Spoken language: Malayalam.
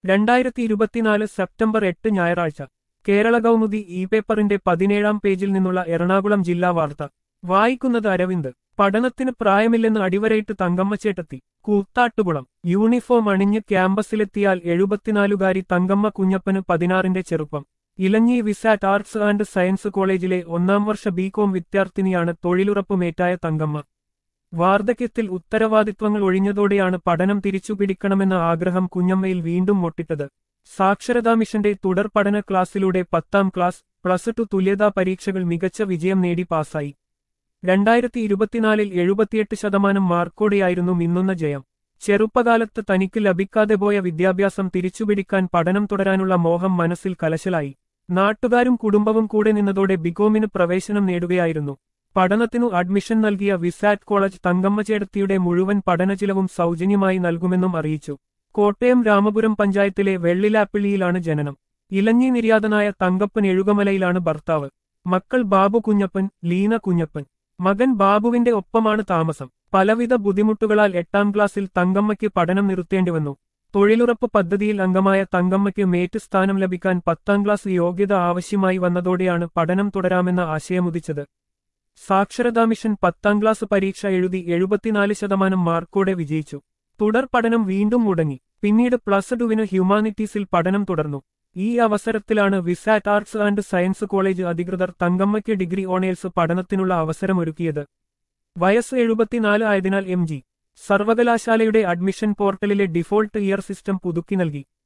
രണ്ടായിരത്തി ഇരുപത്തിനാല് സെപ്റ്റംബർ എട്ട് ഞായറാഴ്ച കേരള കൗമുദി ഇ പേപ്പറിന്റെ പതിനേഴാം പേജിൽ നിന്നുള്ള എറണാകുളം ജില്ലാ വാർത്ത വായിക്കുന്നത് അരവിന്ദ് പഠനത്തിന് പ്രായമില്ലെന്ന് അടിവരയിട്ട് തങ്കമ്മച്ചേട്ടത്തി കൂത്താട്ടുകുളം യൂണിഫോം അണിഞ്ഞ് ക്യാമ്പസിലെത്തിയാൽ എഴുപത്തിനാലുകാരി തങ്കമ്മ കുഞ്ഞപ്പന് പതിനാറിന്റെ ചെറുപ്പം Elanji Visat arts and science കോളേജിലെ ഒന്നാം വർഷ ബികോം വിദ്യാർത്ഥിനിയാണ് തൊഴിലുറപ്പുമേറ്റായ തങ്കമ്മ വാർദ്ധക്യത്തിൽ ഉത്തരവാദിത്വങ്ങൾ ഒഴിഞ്ഞതോടെയാണ് പഠനം തിരിച്ചുപിടിക്കണമെന്ന ആഗ്രഹം കുഞ്ഞമ്മയിൽ വീണ്ടും മുട്ടിട്ടത് സാക്ഷരതാ മിഷന്റെ തുടർ പഠന ക്ലാസ്സിലൂടെ പത്താം ക്ലാസ് പ്ലസ് ടു തുല്യതാ പരീക്ഷകൾ മികച്ച വിജയം നേടി പാസായി രണ്ടായിരത്തി ഇരുപത്തിനാലിൽ എഴുപത്തിയെട്ട് ശതമാനം മാർക്കോടെയായിരുന്നു മിന്നുന്ന ജയം ചെറുപ്പകാലത്ത് തനിക്ക് ലഭിക്കാതെ പോയ വിദ്യാഭ്യാസം തിരിച്ചുപിടിക്കാൻ പഠനം തുടരാനുള്ള മോഹം മനസ്സിൽ കലശലായി നാട്ടുകാരും കുടുംബവും കൂടെ നിന്നതോടെ ബികോമിന് പ്രവേശനം നേടുകയായിരുന്നു പഠനത്തിനു അഡ്മിഷൻ നൽകിയ വിസാറ്റ് കോളേജ് തങ്കമ്മചേടത്തിയുടെ മുഴുവൻ പഠനചിലവും സൗജന്യമായി നൽകുമെന്നും അറിയിച്ചു കോട്ടയം രാമപുരം പഞ്ചായത്തിലെ വെള്ളിലാപ്പിള്ളിയിലാണ് ജനനം ഇലഞ്ഞി നിര്യാതനായ തങ്കപ്പൻ എഴുകമലയിലാണ് ഭർത്താവ് മക്കൾ ബാബു കുഞ്ഞപ്പൻ ലീന കുഞ്ഞപ്പൻ മകൻ ബാബുവിന്റെ ഒപ്പമാണ് താമസം പലവിധ ബുദ്ധിമുട്ടുകളാൽ എട്ടാം ക്ലാസ്സിൽ തങ്കമ്മയ്ക്ക് പഠനം നിർത്തേണ്ടി വന്നു തൊഴിലുറപ്പ് പദ്ധതിയിൽ അംഗമായ തങ്കമ്മയ്ക്ക് മേറ്റ് സ്ഥാനം ലഭിക്കാൻ പത്താം ക്ലാസ് യോഗ്യത ആവശ്യമായി വന്നതോടെയാണ് പഠനം തുടരാമെന്ന ആശയമുദിച്ചത് സാക്ഷരതാ മിഷൻ പത്താം ക്ലാസ് പരീക്ഷ എഴുതി എഴുപത്തിനാല് ശതമാനം മാർക്കോടെ വിജയിച്ചു തുടർ പഠനം വീണ്ടും മുടങ്ങി പിന്നീട് പ്ലസ് ടുവിന് ഹ്യൂമാനിറ്റീസിൽ പഠനം തുടർന്നു ഈ അവസരത്തിലാണ് Visat arts and science college അധികൃതർ തങ്കമ്മയ്ക്ക് ഡിഗ്രി ഓണേഴ്സ് പഠനത്തിനുള്ള അവസരമൊരുക്കിയത് വയസ്സ് എഴുപത്തിനാല് ആയതിനാൽ എം ജി സർവകലാശാലയുടെ അഡ്മിഷൻ പോർട്ടലിലെ ഡിഫോൾട്ട് ഇയർ സിസ്റ്റം പുതുക്കി നൽകി